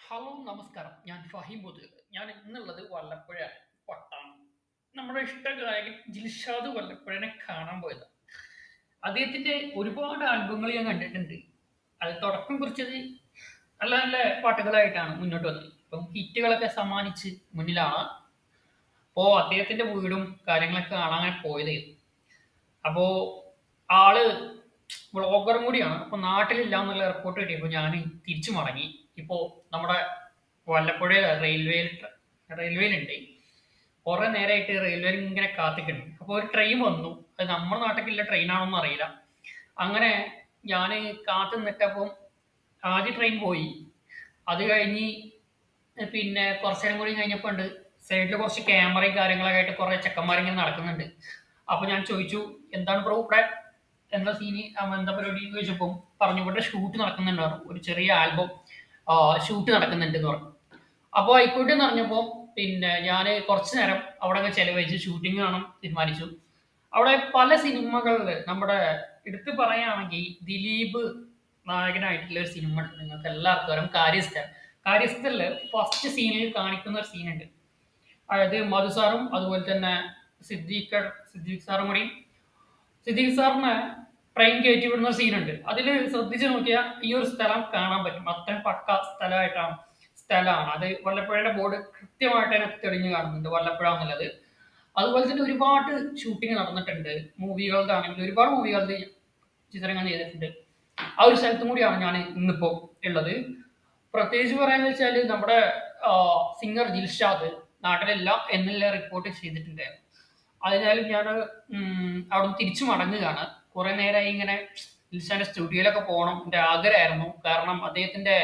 hello നമസ്കാരം ഞാൻ ഫഹീം ബുദ്ധിൽ ഞാൻ ഇന്നുള്ളത് വല്ലപ്പുഴ പട്ടാണ് നമ്മുടെ ഇഷ്ട ഗായകൻ ജിൽഷാദ് വല്ലപ്പുഴനെ കാണാൻ പോയത് അദ്ദേഹത്തിന്റെ ഒരുപാട് ആൽബങ്ങൾ ഞാൻ കണ്ടിട്ടുണ്ട് അത് തുടക്കം കുറിച്ചത് നല്ല നല്ല പാട്ടുകളായിട്ടാണ് മുന്നോട്ട് വന്നത് ഇപ്പം ഹിറ്റുകളൊക്കെ സമ്മാനിച്ച് മുന്നിലാണ് അപ്പോൾ അദ്ദേഹത്തിന്റെ വീടും കാര്യങ്ങളൊക്കെ കാണാൻ പോയത് അപ്പോൾ ആള് വ്ളോഗറും കൂടിയാണ് അപ്പോൾ നാട്ടിലില്ല എന്നുള്ള റിപ്പോർട്ട് കിട്ടിയപ്പോൾ ഞാൻ തിരിച്ചു മടങ്ങി ഇപ്പോൾ നമ്മുടെ വല്ലപ്പുഴ റെയിൽവേയിൽ റെയിൽവേയിലുണ്ട് കുറേ നേരമായിട്ട് റെയിൽവേയിൽ ഇങ്ങനെ കാത്തിക്കുന്നു അപ്പോൾ ഒരു ട്രെയിൻ വന്നു അത് നമ്മുടെ നാട്ടിലുള്ള ട്രെയിനാണോന്നും അറിയില്ല അങ്ങനെ ഞാൻ കാത്തു നിന്നിട്ടപ്പം ആദ്യ ട്രെയിൻ പോയി അത് കഴിഞ്ഞ് പിന്നെ കുറച്ച് നേരം കൂടി കഴിഞ്ഞപ്പോൾ ഉണ്ട് സൈഡിൽ കുറച്ച് ക്യാമറയും കാര്യങ്ങളൊക്കെ ആയിട്ട് കുറേ ചെക്കന്മാരിങ്ങനെ നടക്കുന്നുണ്ട് അപ്പോൾ ഞാൻ ചോദിച്ചു എന്താണ് ബ്രോ ഇവിടെ എന്താ സീനി എന്താ പരിപാടി എന്ന് ചോദിച്ചപ്പം പറഞ്ഞു ഇവിടെ ഷൂട്ട് നടക്കുന്നുണ്ടായിരുന്നു ഒരു ചെറിയ ആൽബം ഷൂട്ട് നടക്കുന്നുണ്ട് എന്ന് പറഞ്ഞു അപ്പോൾ ആയിക്കോട്ടെ എന്ന് പറഞ്ഞപ്പോൾ പിന്നെ ഞാൻ കുറച്ച് നേരം അവിടെ അങ്ങ് ചെലവഴിച്ച് ഷൂട്ടിംഗ് കാണാൻ തീരുമാനിച്ചു അവിടെ പല സിനിമകളിൽ നമ്മുടെ എടുത്തു പറയുകയാണെങ്കിൽ ദിലീപ് നായകനായിട്ടുള്ള ഒരു സിനിമ ഉണ്ട് നിങ്ങൾക്ക് എല്ലാവർക്കും അറിയാം കാര്യസ്ഥൻ കാര്യസ്ഥലിൽ ഫസ്റ്റ് സീനിൽ കാണിക്കുന്ന ഒരു സീനുണ്ട് അതായത് മധു സാറും അതുപോലെ തന്നെ സിദ്ദീഖ് സിദ്ദീഖ് സാറും കൂടി സിദ്ദീഖ് സാറിന് ട്രെയിൻ കയറ്റി വിടുന്ന സീനുണ്ട് അതിൽ ശ്രദ്ധിച്ചു നോക്കിയാൽ ഈ ഒരു സ്ഥലം കാണാൻ പറ്റും അത്രയും പക്ക സ്ഥലമായിട്ടാണ് സ്ഥലമാണ് അത് വല്ലപ്പുഴയുടെ ബോർഡ് കൃത്യമായിട്ട് അതിനകത്ത് തെളിഞ്ഞു കാണുന്നുണ്ട് വല്ലപ്പുഴ എന്നുള്ളത് അതുപോലെ തന്നെ ഒരുപാട് ഷൂട്ടിംഗ് നടന്നിട്ടുണ്ട് മൂവികളുടെ ആണെങ്കിൽ ഒരുപാട് മൂവികളുടെ ചിത്രങ്ങൾ ചെയ്തിട്ടുണ്ട് ആ ഒരു സ്ഥലത്തും കൂടിയാണ് ഞാൻ ഇന്നിപ്പോൾ ഉള്ളത് പ്രത്യേകിച്ച് പറയാന്ന് വെച്ചാൽ നമ്മുടെ സിംഗർ ദിൽഷാദ് നാട്ടിലില്ല എന്നുള്ള റിപ്പോർട്ട് ചെയ്തിട്ടുണ്ടായിരുന്നു അതിനാലും ഞാൻ അവിടെ തിരിച്ചു മടങ്ങുകയാണ് കുറെ നേരമായി ഇങ്ങനെ ദിൽഷാന്റെ സ്റ്റുഡിയോയിലൊക്കെ പോകണം എൻ്റെ ആഗ്രഹമായിരുന്നു കാരണം അദ്ദേഹത്തിന്റെ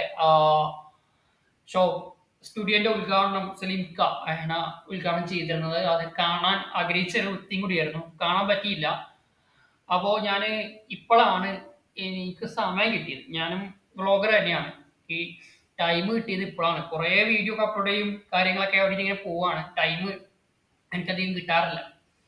ഷോ സ്റ്റുഡിയോന്റെ ഉദ്ഘാടനം സലീംക ആണ് ഉദ്ഘാടനം ചെയ്തിരുന്നത് അത് കാണാൻ ആഗ്രഹിച്ച ഒരു വ്യക്തിയും കൂടിയായിരുന്നു കാണാൻ പറ്റിയില്ല അപ്പോൾ ഞാൻ ഇപ്പോഴാണ് എനിക്ക് സമയം കിട്ടിയത് ഞാനും വ്ളോഗർ തന്നെയാണ് ഈ ടൈം കിട്ടിയത് ഇപ്പോഴാണ് കുറേ വീഡിയോ അപ്ലോഡ് ചെയ്യും കാര്യങ്ങളൊക്കെ അവിടെ ഇങ്ങനെ പോവാണ് ടൈം എനിക്കധികം കിട്ടാറില്ല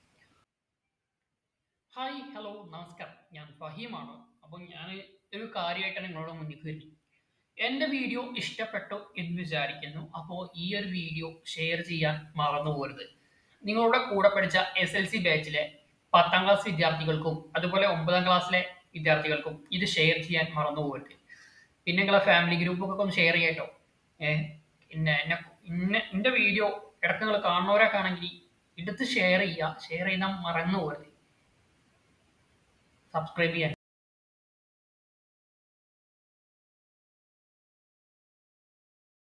ഹായ് ഹലോ നമസ്കാരം ഞാൻ ഫഹീമാണ് അപ്പോൾ ഞാൻ ഒരു കാര്യമായിട്ടാണ് നിങ്ങളോട് മുന്നിൽ വരുന്നത് എൻ്റെ വീഡിയോ ഇഷ്ടപ്പെട്ടു എന്ന് വിചാരിക്കുന്നു അപ്പോൾ ഈ ഒരു വീഡിയോ ഷെയർ ചെയ്യാൻ മറന്നു പോരുത് നിങ്ങളുടെ കൂടെ പഠിച്ച എസ് എൽ സി ബാച്ചിലെ പത്താം ക്ലാസ് വിദ്യാർത്ഥികൾക്കും അതുപോലെ ഒമ്പതാം ക്ലാസ്സിലെ വിദ്യാർത്ഥികൾക്കും ഇത് ഷെയർ ചെയ്യാൻ മറന്നു പോകരുത് പിന്നെ നിങ്ങളെ ഫാമിലി ഗ്രൂപ്പൊക്കെ ഒന്ന് ഷെയർ ചെയ്യട്ടോ ഏഹ് പിന്നെ എന്നെ ഇന്ന എൻ്റെ വീഡിയോ ഇടയ്ക്ക് നിങ്ങൾ കാണുന്നവരൊക്കെ ആണെങ്കിൽ എടുത്ത് ഷെയർ ചെയ്യുക ഷെയർ ചെയ്താൽ മറന്നു പോകരുത് സബ്സ്ക്രൈബ് ചെയ്യാൻ